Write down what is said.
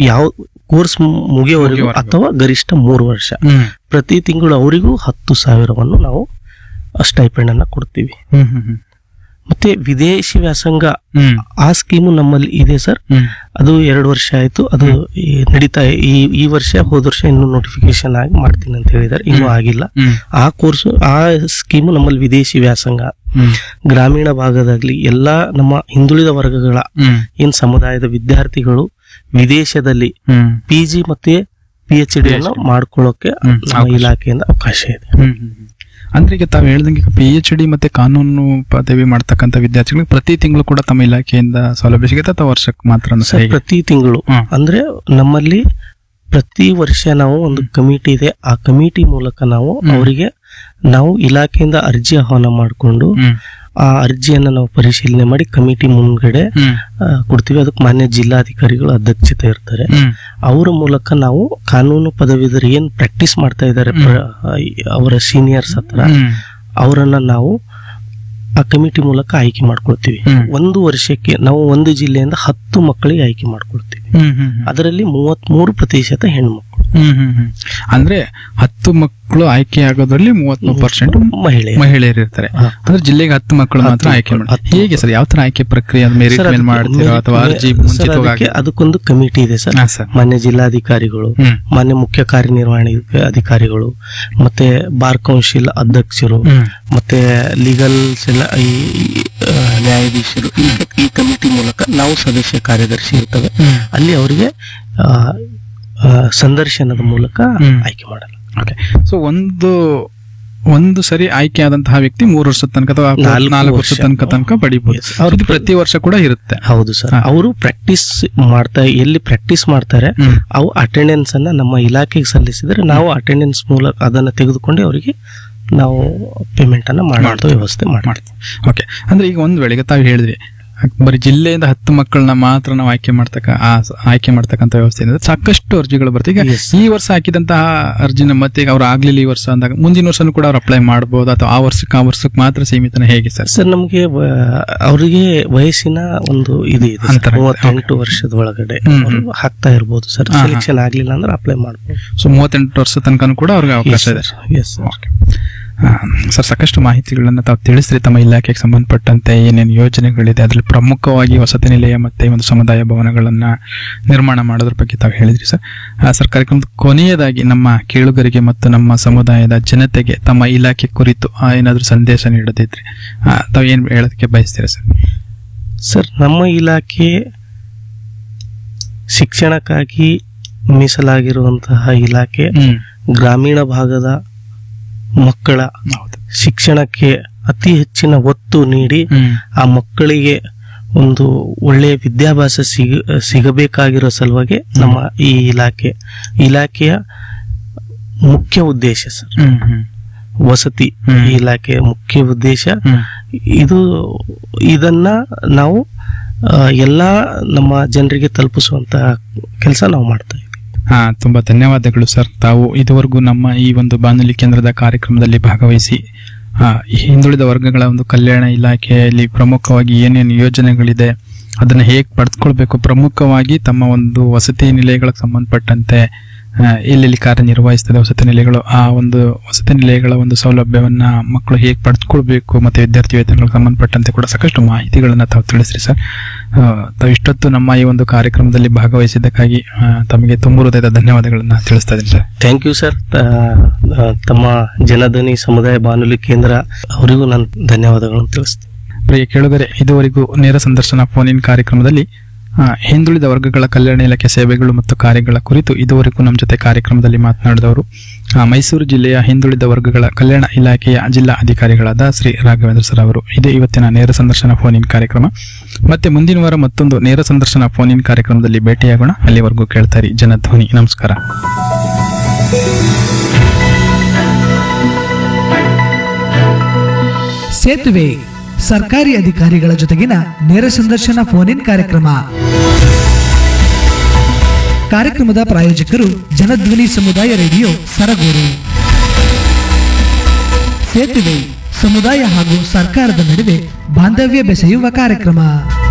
ಯಾವ ಕೋರ್ಸ್ ಮುಗಿಯೋವರೆಗೂ ಮುಗಿಯೋವರೆಗೂ. ಅಥವಾ ಗರಿಷ್ಠ ಮೂರು ವರ್ಷ ಹ್ಮ್ ಪ್ರತಿ ತಿಂಗಳು ಅವರಿಗೂ ಹತ್ತು ಸಾವಿರವನ್ನು ನಾವು ಸ್ಟೈಪೆಂಡ್ ಅನ್ನ ಕೊಡ್ತೀವಿ ಹ್ಮ್ ಹ್ಮ್ ಹ್ಮ್ ಮತ್ತೆ ವಿದೇಶಿ ವ್ಯಾಸಂಗ ಹ್ಮ್ ಆ ಸ್ಕೀಮು ನಮ್ಮಲ್ಲಿ ಇದೆ ಸರ್ ಹ್ಮ್ ಅದು ಎರಡು ವರ್ಷ ಆಯ್ತು ಅದು ಈ ನಡೀತಾ ಈ ಈ ವರ್ಷ ಹೋದ ವರ್ಷ ಇನ್ನೂ ನೋಟಿಫಿಕೇಶನ್ ಆಗಿ ಮಾಡ್ತೀನಿ ಅಂತ ಹೇಳಿದ್ದಾರೆ ಇನ್ನೂ ಆಗಿಲ್ಲ ಹ್ಮ್ ಆ ಕೋರ್ಸ್ ಆ ಸ್ಕೀಮು ನಮ್ಮಲ್ಲಿ ವಿದೇಶಿ ವ್ಯಾಸಂಗ ಹ್ಮ್ ಗ್ರಾಮೀಣ ಭಾಗದಾಗ್ಲಿ ಎಲ್ಲಾ ನಮ್ಮ ಹಿಂದುಳಿದ ವರ್ಗಗಳ ಹ್ಮ್ ಏನ್ ಸಮುದಾಯದ ವಿದ್ಯಾರ್ಥಿಗಳು ವಿದೇಶದಲ್ಲಿ ಹ್ಮ್ ಪಿ ಜಿ ಮತ್ತೆ ಪಿ ಎಚ್ ಡಿ ಅನ್ನು ಮಾಡ್ಕೊಳ್ಳೋಕೆ ಹ್ಮ್, ನಮ್ಮ ಅವಕಾಶ. ಇಲಾಖೆಯಿಂದ ಅವಕಾಶ ಇದೆ ಹ್ಮ್ ಹ್ಮ್ ಹ್ಮ್. ಅಂದ್ರೆ ಈಗ ತಾವು ಹೇಳ್ದಂಗೆ ಪಿ ಎಚ್ ಡಿ ಮತ್ತೆ ಕಾನೂನು ಪದವಿ ಮಾಡ್ತಕ್ಕಂಥ ವಿದ್ಯಾರ್ಥಿಗಳಿಗೆ ಪ್ರತಿ ತಿಂಗಳು ಕೂಡ ತಮ್ಮ ಇಲಾಖೆಯಿಂದ ಸೌಲಭ್ಯ ಸಿಗುತ್ತೆ ಅಥವಾ ವರ್ಷಕ್ಕೆ ಮಾತ್ರ ಸರ್ ಪ್ರತಿ ತಿಂಗಳು ಹ್ಮ್. ಅಂದ್ರೆ ನಮ್ಮಲ್ಲಿ ಪ್ರತಿ ವರ್ಷ ನಾವು ಒಂದು ಕಮಿಟಿ ಇದೆ ಆ ಕಮಿಟಿ ಮೂಲಕ ನಾವು ಅವರಿಗೆ ನಾವು ಇಲಾಖೆಯಿಂದ ಅರ್ಜಿ ಆಹ್ವಾನ ಮಾಡಿಕೊಂಡು ಹ್ಮ್ ಆ ಅರ್ಜಿಯನ್ನ ನಾವು ಪರಿಶೀಲನೆ ಮಾಡಿ ಕಮಿಟಿ ಮುಂದ್ಗಡೆ ಹ್ಮ್ ಆ, ಕೊಡ್ತೀವಿ ಅದಕ್ಕೆ ಮಾನ್ಯ ಜಿಲ್ಲಾಧಿಕಾರಿಗಳು ಅಧ್ಯಕ್ಷತೆ ಇರ್ತಾರೆ ಹ್ಮ್ ಅವರ ಮೂಲಕ ನಾವು ಕಾನೂನು ಪದವೀಧರು ಏನ್ ಪ್ರಾಕ್ಟೀಸ್ ಮಾಡ್ತಾ ಇದ್ದಾರೆ ಪ್ರ- ಅವರ ಸೀನಿಯರ್ಸ್ ಹತ್ರ ಹ್ಮ್ ಅವರನ್ನ ನಾವು ಆ ಕಮಿಟಿ ಮೂಲಕ ಆಯ್ಕೆ ಮಾಡ್ಕೊಳ್ತೀವಿ ಹ್ಮ್. ಒಂದು ವರ್ಷಕ್ಕೆ ನಾವು ಒಂದು ಜಿಲ್ಲೆಯಿಂದ ಹತ್ತು ಮಕ್ಕಳಿಗೆ ಆಯ್ಕೆ ಮಾಡ್ಕೊಳ್ತೀವಿ ಹ್ಮ್ ಹ್ಮ್ ಹ್ಮ್. ಅದರಲ್ಲಿ ಮೂವತ್ಮೂರು ಪ್ರತಿಶತ ಹೆಣ್ಮಕ್ಳು ಹ್ಮ್ ಹ್ಮ್ ಹ್ಮ್. ಅಂದ್ರೆ ಹತ್ತು ಮಕ್ಕಳು ಆಯ್ಕೆ ಆಗೋದ್ರಲ್ಲಿ ಮೂವತ್ಮೂರು ಪರ್ಸೆಂಟ್ ಮಹಿಳೆ ಮಹಿಳೆಯರು ಇರ್ತಾರೆ ಹಾ. ಅಂದ್ರೆ ಜಿಲ್ಲೆಗೆ ಹತ್ತು ಮಕ್ಕಳು ಮಾತ್ರ ಹತ್ತು ಆಯ್ಕೆ ಮಾಡಿ ಹತ್ತು ಹೇಗೆ ಸರ್ ಯಾವ ತರ ಆಯ್ಕೆ ಪ್ರಕ್ರಿಯೆ ಮೆರಿಟ್ ಸರ್, ಮೇಲೆ ಅದಕ್ಕೆ ಮಾಡ್ತೀರೋ ಮೇ- ಅಥವಾ ಅರ್ಜಿ ಸರ್, ಮುಂಚಿತವಾಗಿ ಅದಕ್ಕೆ ಅದಕ್ಕೊಂದು ಕಮಿಟಿ ಇದೆ ಸರ್ ಹಾ ಸರ್ ಮಾನ್ಯ ಜಿಲ್ಲಾಧಿಕಾರಿಗಳು ಹ್ಮ್ ಮಾನ್ಯ ಮುಖ್ಯ ಕಾರ್ಯನಿರ್ವಹಣೆ ಅಧಿಕಾರಿಗಳು ಮತ್ತೆ ಬಾರ್ ಕೌನ್ಸಿಲ್ ಅಧ್ಯಕ್ಷರು ಹ್ಮ್ ಮತ್ತೆ ಲೀಗಲ್ಸ್ ಎಲ್ಲ ಈ ಈ, ಆ, ನ್ಯಾಯಾಧೀಶರು ಈ ಈ ಕಮಿಟಿ ಮೂಲಕ ನಾವು ಸದಸ್ಯ ಕಾರ್ಯದರ್ಶಿ ಇರ್ತವೆ ಹ್ಮ್. ಅಲ್ಲಿ ಅವರಿಗೆ ಆ, ಆ, ಸಂದರ್ಶನದ ಮೂಲಕ ಹ್ಮ್. ಆಯ್ಕೆ ಮಾಡಲ್ಲ ಓಕೆ ಸೊ ಒಂದು ಒಂದು ಸರಿ ಆಯ್ಕೆ ಆದಂತಹ ವ್ಯಕ್ತಿ ಮೂರು ವರ್ಷದ ತನಕ ಅಥವಾ ನಾಲ್ಕು ನಾಲ್ಕು ವರ್ಷದ ವರ್ಷ. ತನಕ ತನಕ ಪಡಿಬಹುದು Yes. ಅವ್ರು ಇದು ಪ್ರತಿ ವರ್ಷ ಕೂಡ ಇರುತ್ತೆ ಹೌದು ಸರ್ ಹಾ. ಅವರು ಪ್ರಾಕ್ಟೀಸ್ ಮಾಡ್ತಾ ಎಲ್ಲಿ ಪ್ರಾಕ್ಟೀಸ್ ಮಾಡ್ತಾರೆ ಹ್ಮ್. ಅವು ಅಟೆಂಡೆನ್ಸ್ ಅನ್ನ ನಮ್ಮ ಇಲಾಖೆಗೆ ಸಲ್ಲಿಸಿದ್ರೆ ನಾವು ಅಟೆಂಡೆನ್ಸ್ ಮೂಲಕ ಅದನ್ನ ತೆಗೆದುಕೊಂಡು ಅವರಿಗೆ ನಾವು ಪೇಮೆಂಟ್ ಅನ್ನ ಮಾಡುವಂತ ವ್ಯವಸ್ಥೆ ಮಾಡ್ತೀವಿ ಮಾಡ್ತೀವಿ ಓಕೆ ಅಂದ್ರೆ ಈಗ ಒಂದ್ ವೇಳೆಗೆ ತಾವು ಹೇಳಿದ್ರಿ ಬರೀ ಜಿಲ್ಲೆಯಿಂದ ಹತ್ತು ಮಕ್ಕಳನ್ನ ಮಾತ್ರ ನಾವು ಆಯ್ಕೆ ಮಾಡ್ತಕ್ಕ ಆ ಸ- ಆಯ್ಕೆ ಮಾಡ್ತಕ್ಕಂಥ ವ್ಯವಸ್ಥೆ ಇದೆ ಸಾಕಷ್ಟು ಅರ್ಜಿಗಳು ಬರ್ತೀವಿ ಈಗ Yes. ಈ ವರ್ಷ ಹಾಕಿದಂತಹ ಅರ್ಜಿನ ಮತ್ತೆ ಈಗ ಅವ್ರು ಆಗ್ಲಿಲ್ಲ ಈ ವರ್ಷ ಅಂದಾಗ ಮುಂದಿನ ವರ್ಷನೂ ಕೂಡ ಅವ್ರು ಅಪ್ಲೈ ಮಾಡಬಹುದು ಅಥವಾ ಆ ವರ್ಷಕ್ಕೆ ಆ ವರ್ಷಕ್ಕೆ ಮಾತ್ರ ಸೀಮಿತನ ಹೇಗೆ ಸರ್ ಸರ್ ನಮಗೆ ಅವರಿಗೆ ವಯಸ್ಸಿನ ಒಂದು ಇದು ಇದೆ ಸರ್. ಅಂತರ ಇದೆ. ಮೂವತ್ತೆಂಟು ವರ್ಷದ ಒಳಗಡೆ ಹ್ಮ್, ಅವ್ರು ಹಾಕ್ತಾ ಇರ್ಬೋದು ಸರ್ ಹಾ, ಹಾ. ಸೆಲೆಕ್ಷನ್ ಆಗ್ಲಿಲ್ಲ ಅಂದ್ರೆ ಅಪ್ಲೈ ಮಾಡ್ಬೋದು ಸೊ ಮೂವತ್ತೆಂಟು ವರ್ಷ ತನಕನೂ ಕೂಡ ಅವ್ರಿಗೆ ಅವಕಾಶ ಇದೆ ಎಸ್ ಸರ್ ಓಕೆ ಆ, ಸರ್ ಸಾಕಷ್ಟು ಮಾಹಿತಿಗಳನ್ನ ತಾವು ತಿಳಿಸ್ರಿ ತಮ್ಮ ಇಲಾಖೆಗೆ ಸಂಬಂಧಪಟ್ಟಂತೆ ಏನೇನು ಯೋಜನೆಗಳಿದೆ ಅದರಲ್ಲಿ ಪ್ರಮುಖವಾಗಿ ವಸತಿ ನಿಲಯ ಮತ್ತೆ ಒಂದು ಸಮುದಾಯ ಭವನಗಳನ್ನ ನಿರ್ಮಾಣ ಮಾಡೋದ್ರ ಬಗ್ಗೆ ತಾವು ಹೇಳಿದ್ರಿ ಸರ್ ಆ, ಸರ್ ಕಾರ್ಯಕ್ರಮದ ಕೊನೆಯದಾಗಿ ನಮ್ಮ ಕೇಳುಗರಿಗೆ ಮತ್ತು ನಮ್ಮ ಸಮುದಾಯದ ಜನತೆಗೆ ತಮ್ಮ ಇಲಾಖೆ ಕುರಿತು ಆ, ಏನಾದ್ರೂ ಸಂದೇಶ ನೀಡೋದಿದ್ರೆ ಆ, ತಾವು ಏನ್ ಹೇಳೋದಕ್ಕೆ ಬಯಸ್ತೀರಾ ಸರ್ ಸರ್ ನಮ್ಮ ಇಲಾಖೆ ಶಿಕ್ಷಣಕ್ಕಾಗಿ ಮೀಸಲಾಗಿರುವಂತಹ ಇಲಾಖೆ ಹ್ಮ್ ಗ್ರಾಮೀಣ ಭಾಗದ ಮಕ್ಕಳ ಹೌದು ಶಿಕ್ಷಣಕ್ಕೆ ಅತಿ ಹೆಚ್ಚಿನ ಒತ್ತು ನೀಡಿ ಹ್ಮ್ ಆ ಮಕ್ಕಳಿಗೆ ಒಂದು ಒಳ್ಳೆಯ ವಿದ್ಯಾಭ್ಯಾಸ ಸಿಗ ಸಿಗಬೇಕಾಗಿರೋ ಸಲುವಾಗಿ ನಮ್ಮ ಈ ಇಲಾಖೆ ಇಲಾಖೆಯ ಮುಖ್ಯ ಉದ್ದೇಶ ಸರ್ ಹ್ಮ್ ಹ್ಮ್ ವಸತಿ ಹ್ಮ್. ಈ ಇಲಾಖೆಯ ಮುಖ್ಯ ಉದ್ದೇಶ ಹ್ಮ್ ಇದು ಇದನ್ನ ನಾವು ಆ, ಎಲ್ಲಾ ನಮ್ಮ ಜನರಿಗೆ ತಲುಪಿಸುವಂತಹ ಕೆಲಸ ನಾವು ಮಾಡ್ತಾ ಇದ್ದೀವಿ ಹಾ ತುಂಬಾ ಧನ್ಯವಾದಗಳು ಸರ್ ತಾವು ಇದುವರೆಗೂ ನಮ್ಮ ಈ ಒಂದು ಬಾನುಲಿ ಕೇಂದ್ರದ ಕಾರ್ಯಕ್ರಮದಲ್ಲಿ ಭಾಗವಹಿಸಿ ಆ, ಈ ಹಿಂದುಳಿದ ವರ್ಗಗಳ ಒಂದು ಕಲ್ಯಾಣ ಇಲಾಖೆಯಲ್ಲಿ ಪ್ರಮುಖವಾಗಿ ಏನೇನು ಯೋಜನೆಗಳಿದೆ ಅದನ್ನ ಹೇಗೆ ಪಡೆದುಕೊಳ್ಬೇಕು ಪ್ರಮುಖವಾಗಿ ತಮ್ಮ ಒಂದು ವಸತಿ ನಿಲಯಗಳಿಗೆ ಸಂಬಂಧಪಟ್ಟಂತೆ ಆ, ಎಲ್ಲೆಲ್ಲಿ ಕಾರ್ಯನಿರ್ವಹಿಸ್ತದೆ ವಸತಿ ನಿಲಯಗಳು ಆ ಒಂದು ವಸತಿ ನಿಲಯಗಳ ಒಂದು ಸೌಲಭ್ಯವನ್ನ ಮಕ್ಕಳು ಹೇಗೆ ಪಡೆದುಕೊಳ್ಬೇಕು ಮತ್ತೆ ವಿದ್ಯಾರ್ಥಿ ವೇತನಗಳಿಗೆ ಸಂಬಂಧಪಟ್ಟಂತೆ ಕೂಡ ಸಾಕಷ್ಟು ಮಾಹಿತಿಗಳನ್ನ ತಾವು ತಿಳಿಸ್ರಿ ಸರ್ ಆ, ತಾವು ಇಷ್ಟೊತ್ತು ನಮ್ಮ ಈ ಒಂದು ಕಾರ್ಯಕ್ರಮದಲ್ಲಿ ಭಾಗವಹಿಸಿದ್ದಕ್ಕಾಗಿ ಆ, ತಮಗೆ ತುಂಬ ಹೃದಯದ ಧನ್ಯವಾದಗಳನ್ನ ತಿಳಿಸ್ತಾ ಇದ್ದೀನಿ ಸರ್ ಥ್ಯಾಂಕ್ ಯು ಸರ್ ತಮ್ಮ ಜನಧ್ವನಿ ಸಮುದಾಯ ಬಾನುಲಿ ಕೇಂದ್ರ ಅವರಿಗೂ ನಾನು ಧನ್ಯವಾದಗಳನ್ನು ತಿಳಿಸ್ತೀನಿ ಪ್ರಿಯ ಕೇಳುಗರೆ ಇದುವರೆಗೂ ನೇರ ಸಂದರ್ಶನ ಫೋನ್ ಇನ್ ಕಾರ್ಯಕ್ರಮದಲ್ಲಿ ಆ, ಹಿಂದುಳಿದ ವರ್ಗಗಳ ಕಲ್ಯಾಣ ಇಲಾಖೆ ಸೇವೆಗಳು ಮತ್ತು ಕಾರ್ಯಗಳ ಕುರಿತು ಇದುವರೆಗೂ ನಮ್ಮ ಜೊತೆ ಕಾರ್ಯಕ್ರಮದಲ್ಲಿ ಮಾತನಾಡಿದವರು ಆ, ಮೈಸೂರು ಜಿಲ್ಲೆಯ ಹಿಂದುಳಿದ ವರ್ಗಗಳ ಕಲ್ಯಾಣ ಇಲಾಖೆಯ ಜಿಲ್ಲಾ ಅಧಿಕಾರಿಗಳಾದ ಶ್ರೀ ರಾಘವೇಂದ್ರ ಸರ್ ಅವರು ಇದು ಇವತ್ತಿನ ನೇರ ಸಂದರ್ಶನ ಫೋನ್ ಇನ್ ಕಾರ್ಯಕ್ರಮ ಮತ್ತೆ ಮುಂದಿನ ವಾರ ಮತ್ತೊಂದು ನೇರ ಸಂದರ್ಶನ ಫೋನ್ ಇನ್ ಕಾರ್ಯಕ್ರಮದಲ್ಲಿ ಭೇಟಿಯಾಗೋಣ ಅಲ್ಲಿವರೆಗೂ ಕೇಳ್ತಾ ಇರಿ ಜನಧ್ವನಿ ನಮಸ್ಕಾರ ಸೇತುವೆ ಸರ್ಕಾರಿ ಅಧಿಕಾರಿಗಳ ಜೊತೆಗಿನ ನೇರ ಸಂದರ್ಶನ ಫೋನ್ ಇನ್ ಕಾರ್ಯಕ್ರಮ ಕಾರ್ಯಕ್ರಮದ ಪ್ರಾಯೋಜಕರು ಜನಧ್ವನಿ ಸಮುದಾಯ ರೇಡಿಯೋ ಸರಗೂರು ಸೇತುವೆ ಸಮುದಾಯ ಹಾಗೂ ಸರ್ಕಾರದ ನಡುವೆ ಬಾಂಧವ್ಯ ಬೆಸೆಯುವ ಕಾರ್ಯಕ್ರಮ